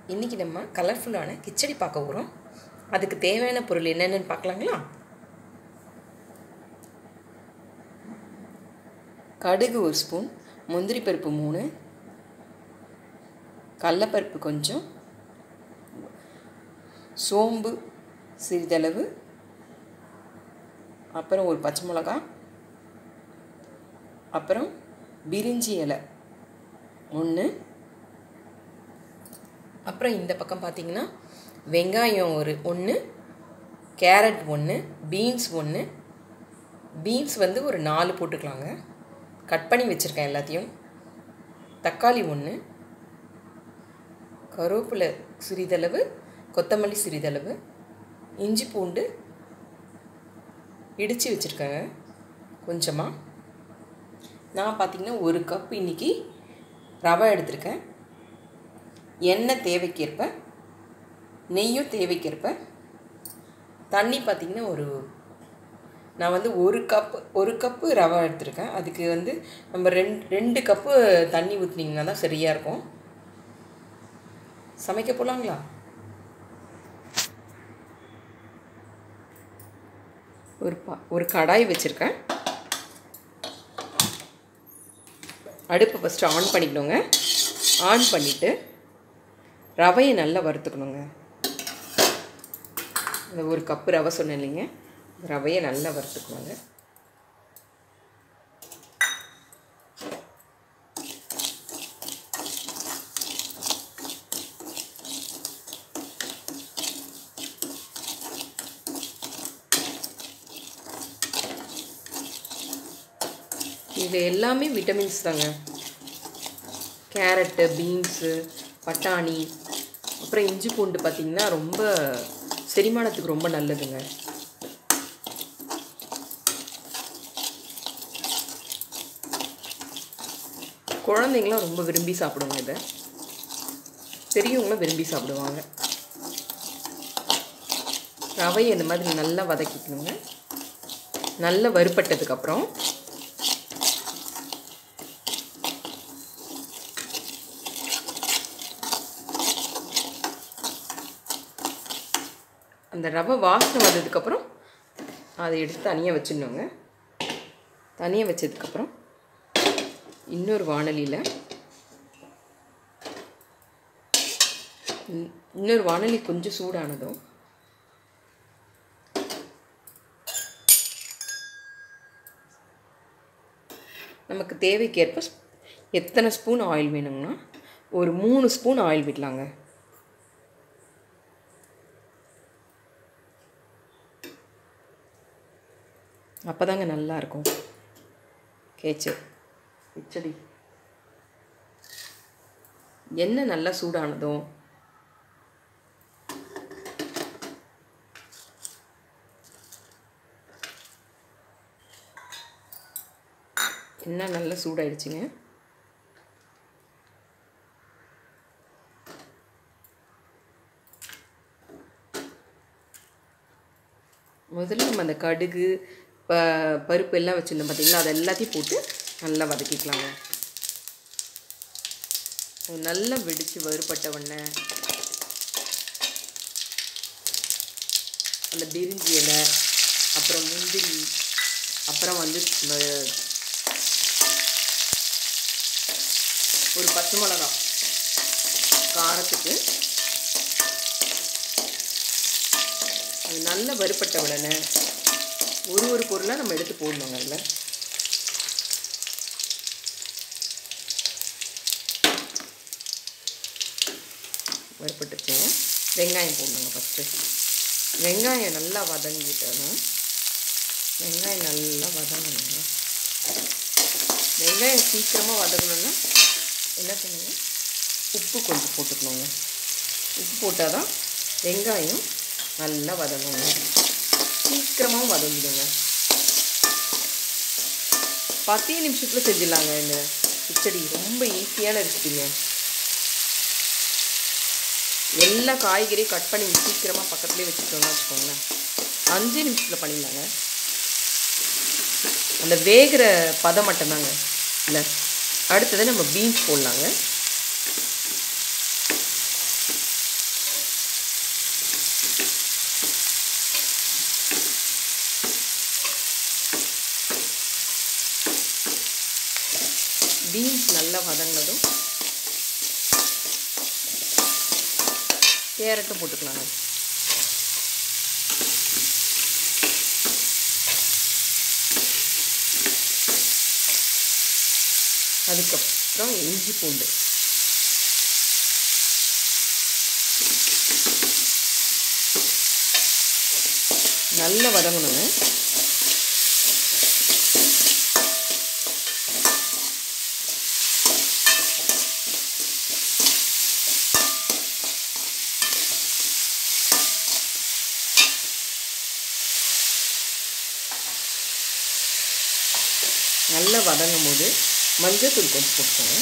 இன்றைக்கி நம்ம கலர்ஃபுல்லான கிச்சடி பார்க்க போகிறோம் அதுக்கு தேவையான பொருள் என்னென்னு பார்க்கலாங்களா கடுகு ஒரு ஸ்பூன் முந்திரி பருப்பு மூணு கடலப்பருப்பு கொஞ்சம் சோம்பு சிறிதளவு அப்புறம் ஒரு பச்சை மிளகா அப்புறம் பிரிஞ்சி இலை ஒன்று அப்புறம் இந்த பக்கம் பார்த்தீங்கன்னா வெங்காயம் ஒரு ஒன்று கேரட் ஒன்று பீன்ஸ் ஒன்று பீன்ஸ் வந்து ஒரு நாலு போட்டுக்கலாங்க கட் பண்ணி வச்சுருக்கேன் எல்லாத்தையும் தக்காளி ஒன்று கருவேப்பிலை சிறிதளவு கொத்தமல்லி சிறிதளவு இஞ்சி பூண்டு இடித்து வச்சுருக்கேங்க கொஞ்சமாக நான் பார்த்திங்கன்னா ஒரு கப் இன்றைக்கி ரவை எடுத்திருக்கேன் எண்ணெய் தேவைக்கேற்ப நெய்யும் தேவைக்கேற்ப தண்ணி பார்த்திங்கன்னா ஒரு நான் வந்து ஒரு கப்பு ஒரு கப்பு ரவை எடுத்திருக்கேன் அதுக்கு வந்து நம்ம ரெண்டு ரெண்டு கப்பு தண்ணி ஊற்றினீங்கன்னா தான் சரியாக இருக்கும் சமைக்க போகலாங்களா ஒரு பா ஒரு கடாய் வச்சுருக்கேன் அடுப்பை ஃபஸ்ட்டு ஆன் பண்ணிக்கணுங்க ஆன் பண்ணிவிட்டு ரவையை நல்லா வறுத்துக்கணுங்க இந்த ஒரு கப்பு ரவை சொன்னேன் இல்லைங்க ரவையை நல்லா வறுத்துக்கணுங்க இது எல்லாமே விட்டமின்ஸ் தாங்க கேரட்டு பீன்ஸு பட்டாணி அப்புறம் இஞ்சி பூண்டு பார்த்திங்கன்னா ரொம்ப செரிமானத்துக்கு ரொம்ப நல்லதுங்க குழந்தைங்களாம் ரொம்ப விரும்பி சாப்பிடுவாங்க இதை பெரியவங்களும் விரும்பி சாப்பிடுவாங்க ரவையை இந்த மாதிரி நல்லா வதக்கிக்கணுங்க நல்லா வறுப்பட்டதுக்கப்புறம் அந்த ரவை வாசனை வந்ததுக்கப்புறம் அதை எடுத்து தனியாக வச்சிடணுங்க தனியாக வச்சதுக்கப்புறம் இன்னொரு வானலியில் இன்னொரு வானலி கொஞ்சம் சூடானதும் நமக்கு தேவைக்கேற்ப எத்தனை ஸ்பூன் ஆயில் வேணும்னா ஒரு மூணு ஸ்பூன் ஆயில் விடலாங்க அப்போ தாங்க நல்லாயிருக்கும் கேச்சு கிச்சடி எண்ணெய் நல்லா சூடானதும் எண்ணெய் நல்லா சூடாயிடுச்சுங்க முதல்ல நம்ம அந்த கடுகு ப பருப்பு எல்லாம் வச்சுருந்தோம் பார்த்திங்களா அது எல்லாத்தையும் போட்டு நல்லா வதக்கிக்கலாங்க நல்லா வெடித்து வறுபட்ட உடனே அந்த பிரிஞ்சி இலை அப்புறம் முந்திரி அப்புறம் வந்து இந்த ஒரு பச்சை மிளகா காரத்துக்கு அது நல்லா வறுபட்ட உடனே ஒரு ஒரு பொருளாக நம்ம எடுத்து போடணுங்க அதில் வறுபட்டுச்சுங்க வெங்காயம் போடணுங்க ஃபஸ்ட்டு வெங்காயம் நல்லா வதங்கிட்டணும் வெங்காயம் நல்லா வதங்கணுங்க வெங்காயம் சீக்கிரமாக வதங்கணுன்னா என்ன பண்ணுங்க உப்பு கொஞ்சம் போட்டுக்கணுங்க உப்பு போட்டால் தான் வெங்காயம் நல்லா வதங்குங்க சீக்கிரமாகவும் வதங்கிடுங்க பத்தே நிமிஷத்தில் செஞ்சிடலாங்க இந்த கிச்சடி ரொம்ப ஈஸியான ரெசிபிங்க எல்லா காய்கறியும் கட் பண்ணி சீக்கிரமாக பக்கத்துலேயே வச்சுட்டோம்னா வச்சுக்கோங்களேன் அஞ்சு நிமிஷத்தில் பண்ணிடலாங்க அந்த வேகிற பதம் மட்டும்தாங்க இல்லை அடுத்தது நம்ம பீன்ஸ் போடலாங்க பீன்ஸ் நல்லா வதங்கினதும் கேரட்டும் போட்டுக்கலாங்க அதுக்கப்புறம் இஞ்சி பூண்டு நல்லா வதங்கணுங்க நல்லா வதங்கும் போது மஞ்சள் தூள் கொஞ்சம் போட்டுக்கோங்க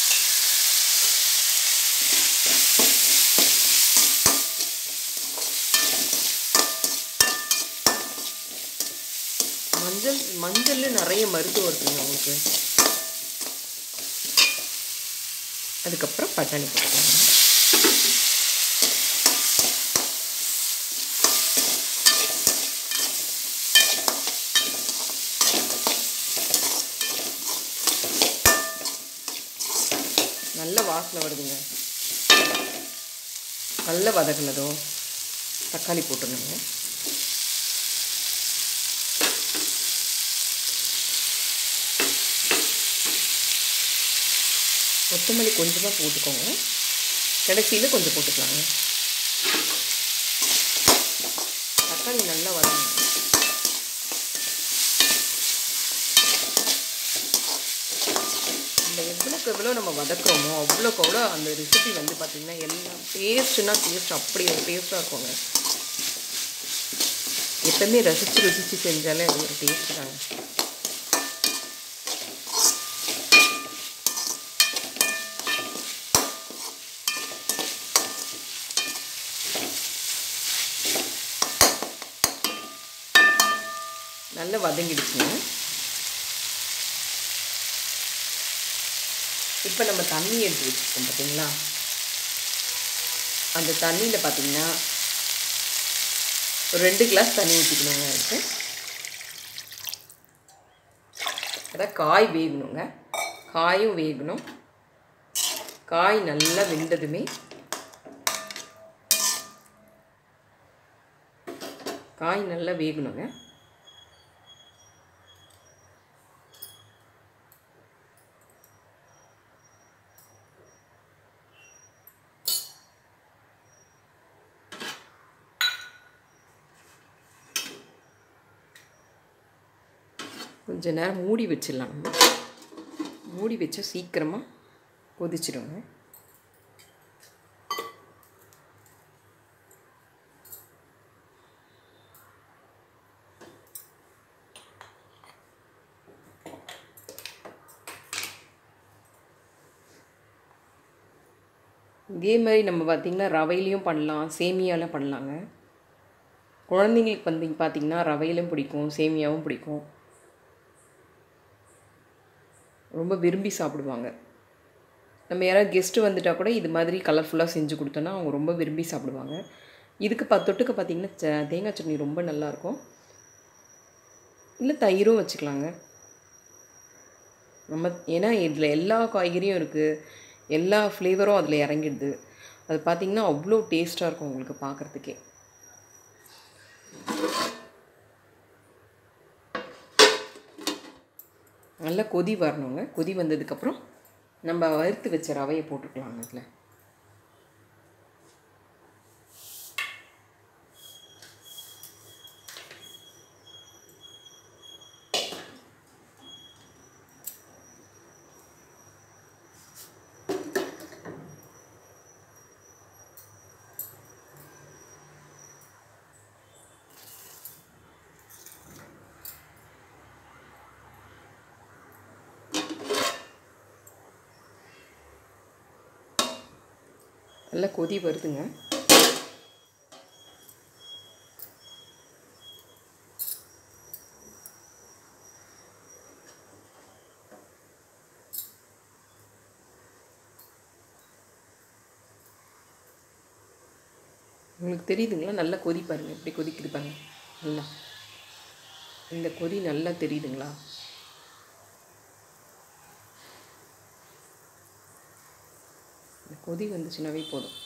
மஞ்சள் மஞ்சள்ல நிறைய மருத்துவம் இருக்குங்க உங்களுக்கு அதுக்கப்புறம் பட்டாணி போட்டுக்கோங்க நல்ல வாசனை வருதுங்க நல்ல வதக்குனதும் தக்காளி போட்டுருணுங்க கொத்தமல்லி கொஞ்சமாக போட்டுக்கோங்க கடைசியில் கொஞ்சம் போட்டுக்கலாங்க தக்காளி நல்லா வதங்கணும் நம்ம எவ்வளோக்கு எவ்வளோ நம்ம வதக்குறோமோ அவ்வளோக்கு அவ்வளோ அந்த ரெசிபி வந்து பார்த்திங்கன்னா எல்லாம் டேஸ்ட்டுனா டேஸ்ட் அப்படி ஒரு டேஸ்ட்டாக இருக்குங்க எப்பவுமே ரசித்து ருசித்து செஞ்சாலே அது ஒரு டேஸ்ட் தாங்க நல்லா வதங்கிடுச்சுங்க இப்போ நம்ம தண்ணி எடுத்து வச்சுருக்கோம் பார்த்தீங்களா அந்த தண்ணியில் பார்த்தீங்கன்னா ஒரு ரெண்டு கிளாஸ் தண்ணி ஊற்றிக்கணுங்க அதுக்கு அதான் காய் வேகணுங்க காயும் வேகணும் காய் நல்லா வெந்ததுமே காய் நல்லா வேகணுங்க கொஞ்ச நேரம் மூடி வச்சிடலாம் நம்ம மூடி வச்சா சீக்கிரமாக கொதிச்சிடுங்க இதே மாதிரி நம்ம பார்த்திங்கன்னா ரவையிலையும் பண்ணலாம் சேமியாவில் பண்ணலாங்க குழந்தைங்களுக்கு வந்து பார்த்திங்கன்னா ரவையிலும் பிடிக்கும் சேமியாவும் பிடிக்கும் ரொம்ப விரும்பி சாப்பிடுவாங்க நம்ம யாராவது கெஸ்ட்டு வந்துட்டால் கூட இது மாதிரி கலர்ஃபுல்லாக செஞ்சு கொடுத்தோன்னா அவங்க ரொம்ப விரும்பி சாப்பிடுவாங்க இதுக்கு ப தொட்டுக்க பார்த்திங்கன்னா ச- தேங்காய் சட்னி ரொம்ப நல்லாயிருக்கும் இல்லை தயிரும் வச்சுக்கலாங்க நம்ம ஏன்னா இதில் எல்லா காய்கறியும் இருக்குது எல்லா ஃப்ளேவரும் அதில் இறங்கிடுது அது பார்த்திங்கன்னா அவ்வளோ டேஸ்ட்டாக இருக்கும் உங்களுக்கு பார்க்குறதுக்கே நல்லா கொதி வரணுங்க கொதி வந்ததுக்கப்புறம் நம்ம வறுத்து வச்ச ரவையை போட்டுக்கலாங்க இதில் நல்லா கொதி வருதுங்க உங்களுக்கு தெரியுதுங்களா நல்லா கொதி பாருங்கள் எப்படி கொதிக்குது பாருங்க நல்லா இந்த கொதி நல்லா தெரியுதுங்களா இந்த கொதி வந்துச்சுனாவே போதும்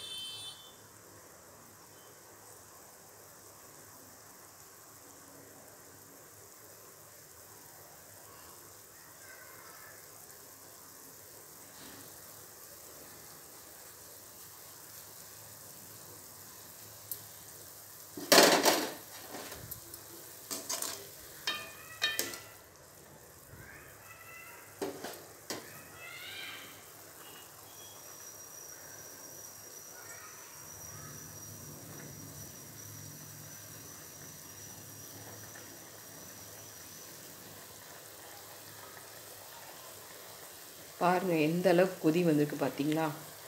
பாருங்கள் எந்த அளவுக்கு கொதி வந்திருக்கு பார்த்தீங்களா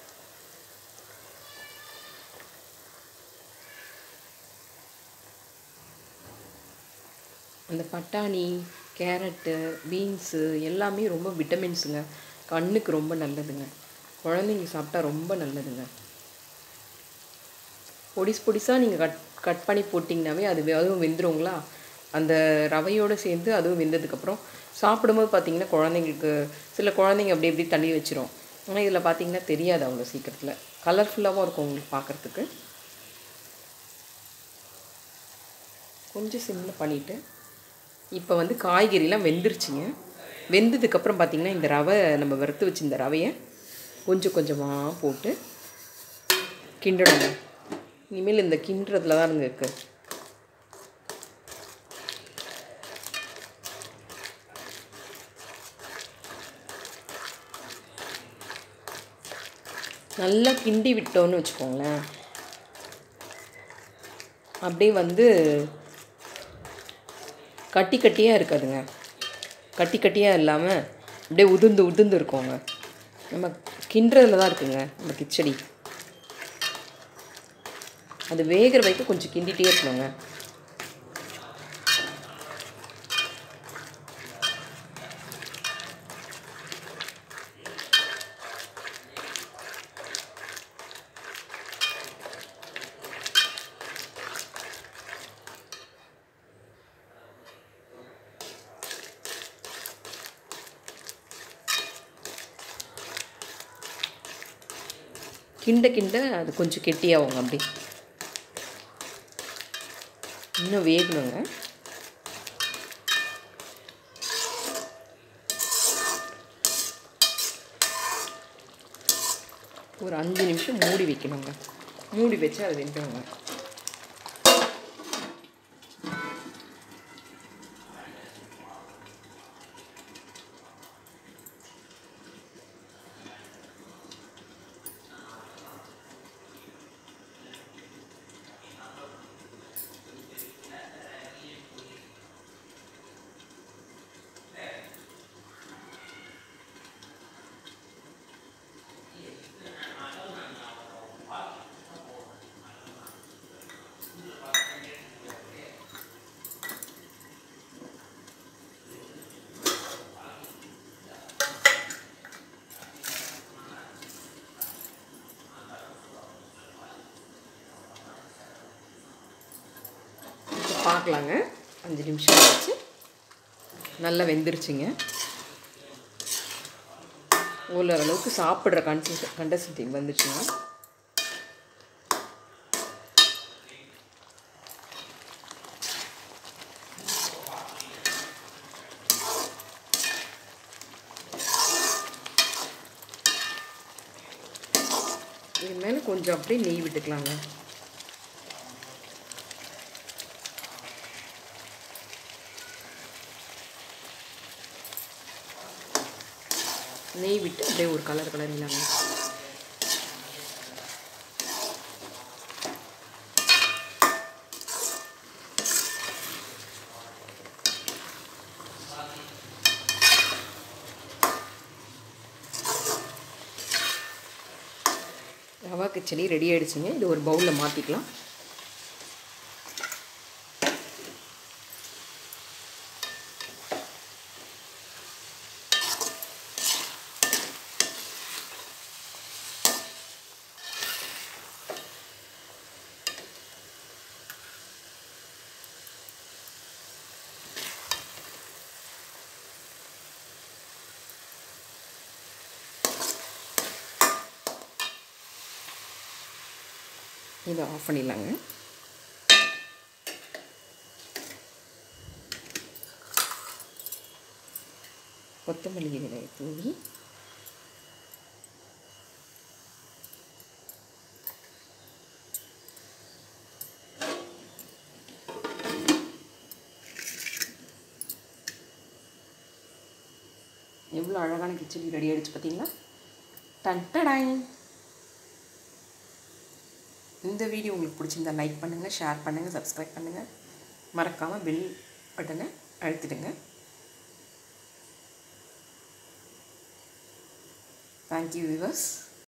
அந்த பட்டாணி கேரட்டு பீன்ஸு எல்லாமே ரொம்ப விட்டமின்ஸுங்க கண்ணுக்கு ரொம்ப நல்லதுங்க குழந்தைங்க சாப்பிட்டா ரொம்ப நல்லதுங்க பொடிஸ் பொடிசாக நீங்கள் கட் கட் பண்ணி போட்டிங்கனாவே அது வெ- அதுவும் வெந்துருங்களா அந்த ரவையோடு சேர்ந்து அதுவும் வெந்ததுக்கப்புறம் சாப்பிடும்போது பார்த்தீங்கன்னா குழந்தைங்களுக்கு சில குழந்தைங்க அப்படி இப்படி தள்ளி வச்சிரும் ஆனால் இதில் பார்த்தீங்கன்னா தெரியாது அவ்வளோ சீக்கிரத்தில் கலர்ஃபுல்லாகவும் இருக்கும் உங்களுக்கு பார்க்குறதுக்கு கொஞ்சம் சிம்மில் பண்ணிவிட்டு இப்போ வந்து காய்கறிலாம் வெந்துருச்சுங்க வெந்ததுக்கப்புறம் பார்த்தீங்கன்னா இந்த ரவை நம்ம வறுத்து வச்சு இந்த ரவையை கொஞ்சம் கொஞ்சமாக போட்டு கிண்டணும் இனிமேல் இந்த கிண்டுறதுல தான் இருக்கு நல்லா கிண்டி விட்டோன்னு வச்சுக்கோங்களேன் அப்படியே வந்து கட்டி கட்டியாக இருக்காதுங்க கட்டி கட்டியாக இல்லாமல் அப்படியே உதிர்ந்து உதிர்ந்து இருக்கோங்க நம்ம கிண்டுறதுல தான் இருக்குங்க நம்ம கிச்சடி அது வேகிற வரைக்கும் கொஞ்சம் கிண்டிகிட்டே இருக்கணுங்க கிண்ட கிண்ட அது கொஞ்சம் கெட்டியாகுங்க அப்படி இன்னும் வேகணுங்க ஒரு அஞ்சு நிமிஷம் மூடி வைக்கணுங்க மூடி வச்சு அது வெந்துடுங்க இப்போ பார்க்கலாங்க அஞ்சு நிமிஷம் ஆச்சு நல்லா வெந்துருச்சுங்க ஓரளவுக்கு சாப்பிட்ற கன்சிஸ்ட கண்டசிட்டி வந்துச்சுங்க இது மேலே கொஞ்சம் அப்படியே நெய் விட்டுக்கலாங்க நெய் விட்டு அப்படியே ஒரு கலர் கலரிலாங்க ரவா கிச்சடி ரெடி ஆயிடுச்சுங்க இது ஒரு பவுலில் மாற்றிக்கலாம் இதை ஆஃப் பண்ணிடலாங்க கொத்தமல்லி இலை தூவி எவ்வளோ அழகான கிச்சடி ரெடி ஆகிடுச்சு பார்த்தீங்களா டன்டடாய் இந்த வீடியோ உங்களுக்கு பிடிச்சிருந்தா லைக் பண்ணுங்கள் ஷேர் பண்ணுங்கள் சப்ஸ்கிரைப் பண்ணுங்கள் மறக்காமல் பெல் பட்டனை அழுத்திடுங்க தேங்க்யூ விவர்ஸ்